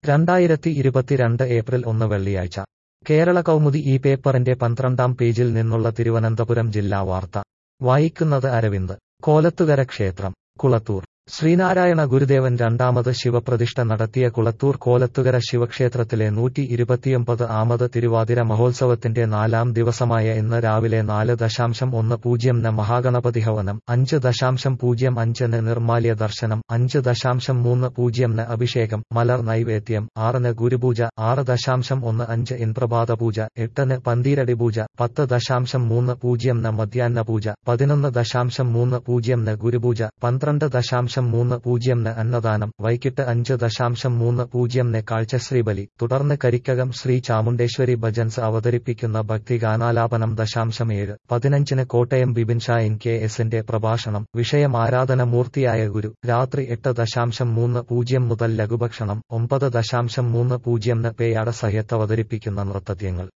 രണ്ടായിരത്തി ഇരുപത്തിരണ്ട് ഏപ്രിൽ ഒന്ന് വെള്ളിയാഴ്ച കേരള കൗമുദി ഈ പേപ്പറിന്റെ പന്ത്രണ്ടാം പേജിൽ നിന്നുള്ള തിരുവനന്തപുരം ജില്ലാ വാർത്ത വായിക്കുന്നത് അരവിന്ദ് കോലത്തുകര ക്ഷേത്രം കുളത്തൂർ ശ്രീനാരായണ ഗുരുദേവൻ രണ്ടാമത് ശിവപ്രതിഷ്ഠ നടത്തിയ കുളത്തൂർ കോലത്തുകര ശിവക്ഷേത്രത്തിലെ നൂറ്റി ഇരുപത്തിയൊമ്പത് ആമത് തിരുവാതിര മഹോത്സവത്തിന്റെ നാലാം ദിവസമായ ഇന്ന് രാവിലെ നാല് ദശാംശം ഒന്ന് പൂജ്യം ന് മഹാഗണപതി ഹവനം അഞ്ച് ദശാംശം പൂജ്യം അഞ്ചിന് നിർമാല്യ ദർശനം അഞ്ച് ദശാംശം മൂന്ന് പൂജ്യം ന് അഭിഷേകം മലർ നൈവേദ്യം ആറിന് ഗുരുപൂജ ആറ് ദശാംശം ഒന്ന് അഞ്ച് ഇൻ പ്രഭാത പൂജ എട്ടിന് പന്തീരടി പൂജ പത്ത് ദശാംശം മൂന്ന് പൂജ്യം ന് മധ്യാഹ്ന പൂജ പതിനൊന്ന് ദശാംശം മൂന്ന് പൂജ്യം ന് ഗുരുപൂജ പന്ത്രണ്ട് ദശാംശം മൂന്ന് പൂജ്യം ന് അന്നദാനം വൈകിട്ട് അഞ്ച് ദശാംശം മൂന്ന് പൂജ്യം ന് കാഴ്ചശ്രീബലി തുടർന്ന് കരിക്കകം ശ്രീ ചാമുണ്ടേശ്വരി ഭജൻസ് അവതരിപ്പിക്കുന്ന ഭക്തിഗാനാലാപനം ദശാംശം ഏഴ് പതിനഞ്ചിന് കോട്ടയം ബിബിൻ ഷാ ഇൻ കെ എസിന്റെ പ്രഭാഷണം വിഷയം ആരാധന മൂർത്തിയായ ഗുരു രാത്രി എട്ട് ദശാംശം മൂന്ന് പൂജ്യം മുതൽ ലഘുഭക്ഷണം ഒമ്പത് ദശാംശം മൂന്ന് പൂജ്യം ന് പേയാട സഹ്യത്ത് അവതരിപ്പിക്കുന്ന നൃത്തത്യങ്ങൾ